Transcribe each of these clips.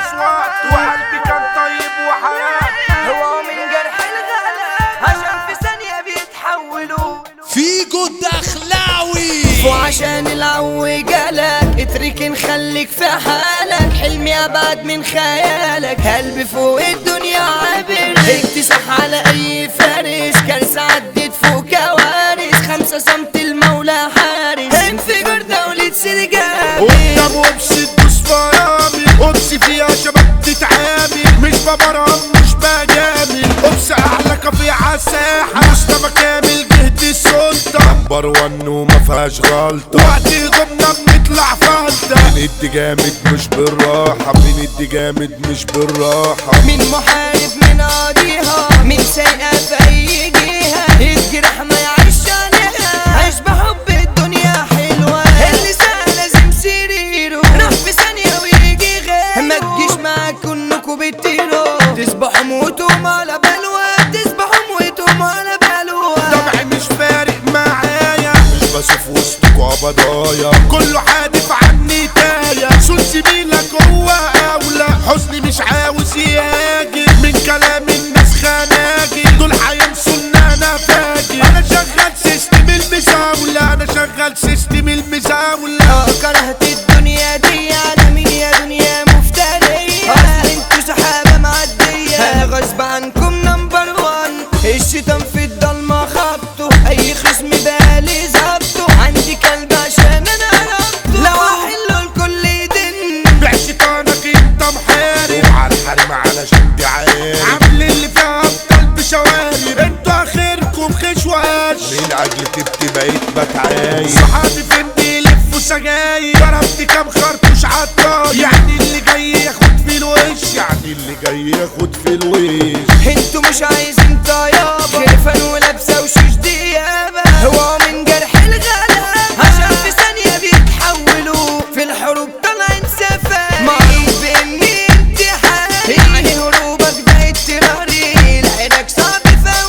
بيخلص وقت وقلبي كان طيب وحياة هو من جرح الغلا عشان في ثانية بيتحولوا فيجو الدخلاوي وعشان العو جالك اترك نخليك في حالك حلمي ابعد من خيالك قلبي فوق الدنيا عابر اكتسح على اي فارس كارثة عدت فوق كوارث خمسة سمت المولى حارس انفجار دولة سرجال قدام وبس تدوس فرامي قدس فيها شباب تتعامل مش ببرم مش بجامل قدس اعلى كافيه عالساحة مصطفى كامل جهد السلطة نمبر ون وما فيهاش غلطة وقت الغمة بنطلع فلتة بندي جامد مش بالراحة بندي جامد مش بالراحة من محارب من قاضيها من سيئة في أي جهة الجرح ما يعيش عليها عيش بحب الدنيا حلوة اللي سهل لازم سريره راح في ثانية ويجي غيره ما تجيش معاك انكوا بتطيروا تصبحوا موتوا على بلوى تصبحوا موتوا على بلوى طبعي مش فارق معايا مش بشوف وسطكوا قبضايا كله حادف عني تايا سول زميلك هو اولى حزني مش عاوز يهاجر من كلام الناس خناجر دول هينسوا ان انا فاجر انا شغال سيستم المزاولة انا شغال سيستم المزاولة اه كرهت الدنيا دي على مين يا دنيا مفترية اصل انتوا سحابة معدية غصب عنكم نمبر وان الشيطان في الضلمة خبطه اي خصم بالي ظبطه عندي كلب عشان انا ربطه لو احله الكل يدن بيع شيطانك انت محارب وعلى الحريم علشان تعارب عامل اللي فيها ابطال بشوارب انتوا اخركم خشواش من اجل تبكي بقيت بتعايب صحابي فين بيلفوا سجاير ضربت كام خرطوش عالطاير يعني اللي جاي ياخد في الوش يعني اللي جاي ياخد في الوش انتوا مش عايزين طيابة خرفان ولابسة وشوش ديابة هو من جرح الغلا عشان في ثانية بيتحولوا في الحروب طالعين سفاح معروف بإني امتحان يعني هروبك ده اضطراري لعينك صعب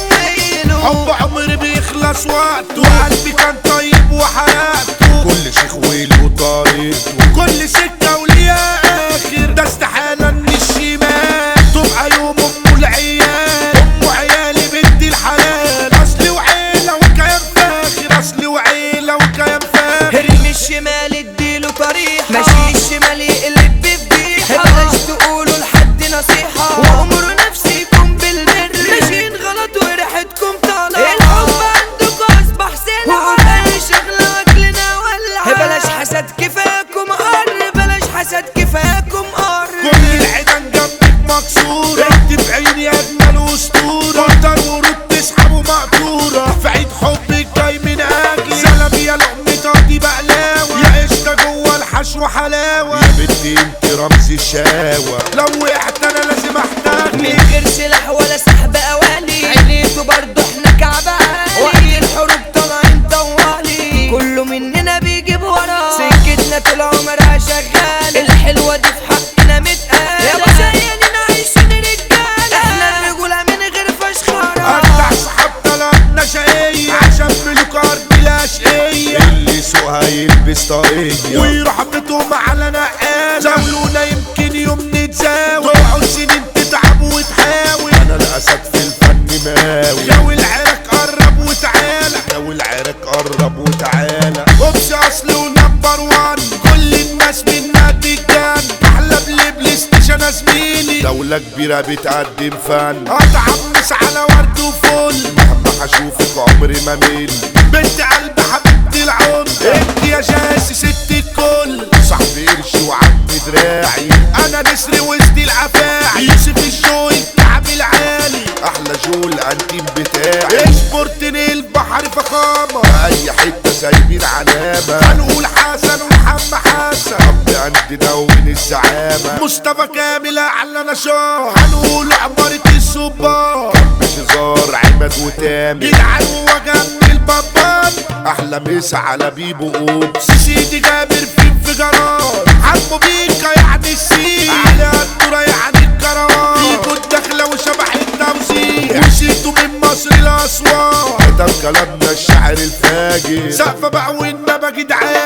فويله حب عمري بيخلص وقته وقلبي كان طيب وحياته كل شيخ ويله طريقته كل سكة وليها آخر ده استحالة إن الشمال تبقى يوم أم العيال أم عيالي بنت الحلال أصلي وعيلة وكيان فاخر أصلي وعيلة وكيان فاخر هرم الشمال اديله طريحة ماشي الشمال يقلب بفضيحة بلاش تقولوا لحد نصيحة وامروا نفسيكم بالبر ماشيين غلط وريحتكم طالعة الحب عندكم اصبح سلعة وأي شغلة اكلنا ولع بلاش حسد كفاكم قر بلاش حسد كفاكم قر كل العيدان جنبك مكسورة انت في عيني اجمل اسطورة مطر ورود تسحب ومقطورة في عيد حبك جاي من اجلي سلام يا لقمة دي بقلاوة يا قشطة جوه الحشو حلاوة يا بنتي انت رمز الشاوة لو وقعت انا لازم احتاج من غير سلاح ولا سحب اوالي عينيته برضه احنا كعب عالي وقت الحروب طالعين طوالي كله مننا بيجيب ورا سكتنا طول عمرها شغال الحلوه دي في حقنا متقال يا بشايرين عايشين رجاله احنا الرجوله من غير فشخره اجدع صحاب طلعنا شقية عشان ملوك ارض الاشقية اللي سوقها يلبس طاقية ويروح بيتهم على نقال زاولونا يمكن يوم نتزاول تقعد سنين تتعب وتحاول انا الاسد في الفن ماوي جو العرق قرب وتعالى جو العرق قرب وتعالى اوبس اصل ونمبر وان كل الناس منا تتجان احلى بلاي ستيشن يا زميلي دولة كبيرة بتقدم فن اتعمس على ورد وفل مهما هشوفك عمري ما مل بنت قلب حبيبتي العمر انت يا جاسي ست الكل صاحبي قرش وعمي دراعي انا نسر وسط الافاعي يوسف الشو الكعب العالي احلى جول انتيم بتاعي اشبرتني البحر فخامة اي حتة سايبين علامة هنقول حسن ومحمد حسن رب عندنا ومن الزعامة مصطفى كامل اعلى نشاط هنقول عمارة الصبار مش هزار عماد وتامر جدعان وجنب البابان احلى مسا على بيبو اوبس سيدي جابر في انفجارات عمو بيكا يعني السين على الدورة يعني الكروان فيكو الدخلة وشبح التوزيع وشيتوا من مصر لأسوان ده كلامنا الشاعر الفاجر سقفة بقى وإنما جدعان